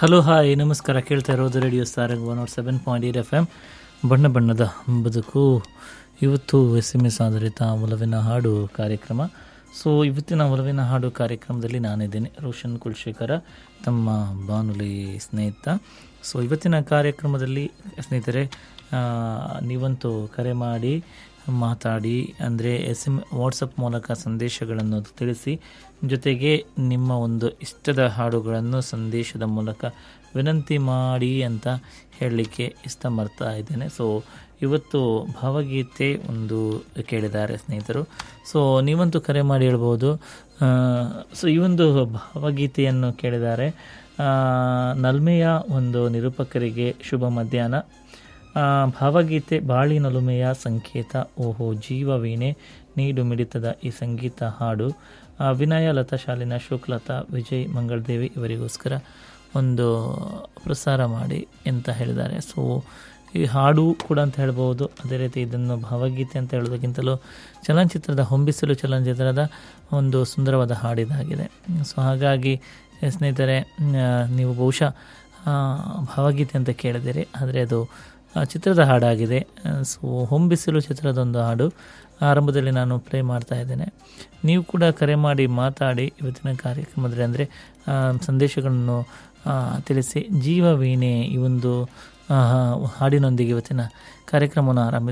hello hi ನಮಸ್ಕಾರ ಕೇಳ್ತಾ ಇರೋದು radio Sarang one nought seven point eight F M ಬಣ್ಣ ಬಣ್ಣದ ಬದುಕು ಇವತ್ತು ಎಸ್ ಎಮ್ ಎಸ್ ಆಧಾರಿತ ಒಲವಿನ ಹಾಡು ಕಾರ್ಯಕ್ರಮ ಸೊ ಇವತ್ತಿನ ಒಲವಿನ ಹಾಡು ಕಾರ್ಯಕ್ರಮದಲ್ಲಿ ನಾನಿದ್ದೇನೆ ರೋಷನ್ ಕುಲ್ಶೇಖರ ತಮ್ಮ ಬಾನುಲಿ ಸ್ನೇಹಿತ ಸೊ ಇವತ್ತಿನ ಕಾರ್ಯಕ್ರಮದಲ್ಲಿ ಸ್ನೇಹಿತರೆ ಆ, ನೀವಂತೂ ಕರೆ ಮಾಡಿ ಮಾತಾಡಿ ಅಂದರೆ ಎಸ್ ಎಮ್ ವಾಟ್ಸಪ್ ಮೂಲಕ ಸಂದೇಶಗಳನ್ನು ತಿಳಿಸಿ ಜೊತೆಗೆ ನಿಮ್ಮ ಒಂದು ಇಷ್ಟದ ಹಾಡುಗಳನ್ನು ಸಂದೇಶದ ಮೂಲಕ ವಿನಂತಿ ಮಾಡಿ ಅಂತ ಹೇಳಲಿಕ್ಕೆ ಇಷ್ಟಪಡ್ತಾ ಇದ್ದೇನೆ ಸೊ ಇವತ್ತು ಭಾವಗೀತೆ ಒಂದು ಕೇಳಿದ್ದಾರೆ ಸ್ನೇಹಿತರು ಸೊ ನೀವಂತೂ ಕರೆ ಮಾಡಿ ಹೇಳ್ಬೋದು ಸೊ ಈ ಒಂದು ಭಾವಗೀತೆಯನ್ನು ಕೇಳಿದ್ದಾರೆ ಆ, ನಲ್ಮೆಯ ಒಂದು ನಿರೂಪಕರಿಗೆ ಶುಭ ಮಧ್ಯಾಹ್ನ ಆ, ಭಾವಗೀತೆ ಬಾಳಿನೊಲುಮೆಯ ಸಂಕೇತ ಓಹೋ ಜೀವ ವೀಣೆ ನೀಡು ಮಿಡಿತದ ಈ ಸಂಗೀತ ಹಾಡು ಆ, ವಿನಯ ಲತಾ ಶಾಲಿನ ಶುಕ್ಲತಾ ವಿಜಯ್ ಮಂಗಳದೇವಿ ಇವರಿಗೋಸ್ಕರ ಒಂದು ಪ್ರಸಾರ ಮಾಡಿ ಅಂತ ಹೇಳಿದ್ದಾರೆ ಸೊ ಈ ಹಾಡು ಕೂಡ ಅಂತ ಹೇಳ್ಬೋದು ಅದೇ ರೀತಿ ಇದನ್ನು ಭಾವಗೀತೆ ಅಂತ ಹೇಳೋದಕ್ಕಿಂತಲೂ ಚಲನಚಿತ್ರದ ಹೊಂಬಿಸಲು ಚಲನಚಿತ್ರದ ಒಂದು ಸುಂದರವಾದ ಹಾಡಿದಾಗಿದೆ ಸೊ ಹಾಗಾಗಿ ಸ್ನೇಹಿತರೆ ಆ, ನೀವು ಬಹುಶಃ ಆ, ಭಾವಗೀತೆ ಅಂತ ಕೇಳಿದಿರಿ ಆದರೆ ಅದು ಆ, ಚಿತ್ರದ ಹಾಡಾಗಿದೆ ಸೊ ಹೊಂಬಿಸಿಲು ಚಿತ್ರದ ಒಂದು ಹಾಡು ಆರಂಭದಲ್ಲಿ ನಾನು ಪ್ಲೇ ಮಾಡ್ತಾ ಇದ್ದೇನೆ ನೀವು ಕೂಡ ಕರೆ ಮಾಡಿ ಮಾತಾಡಿ ಇವತ್ತಿನ ಕಾರ್ಯಕ್ರಮದಲ್ಲಿ ಅಂದರೆ ಸಂದೇಶಗಳನ್ನು ಆ, ತಿಳಿಸಿ ಜೀವ ವೀಣೆ ಈ ಒಂದು ಆ, ಹಾಡಿನೊಂದಿಗೆ ಇವತ್ತಿನ ಕಾರ್ಯಕ್ರಮವನ್ನು ಆರಂಭಿಸಿ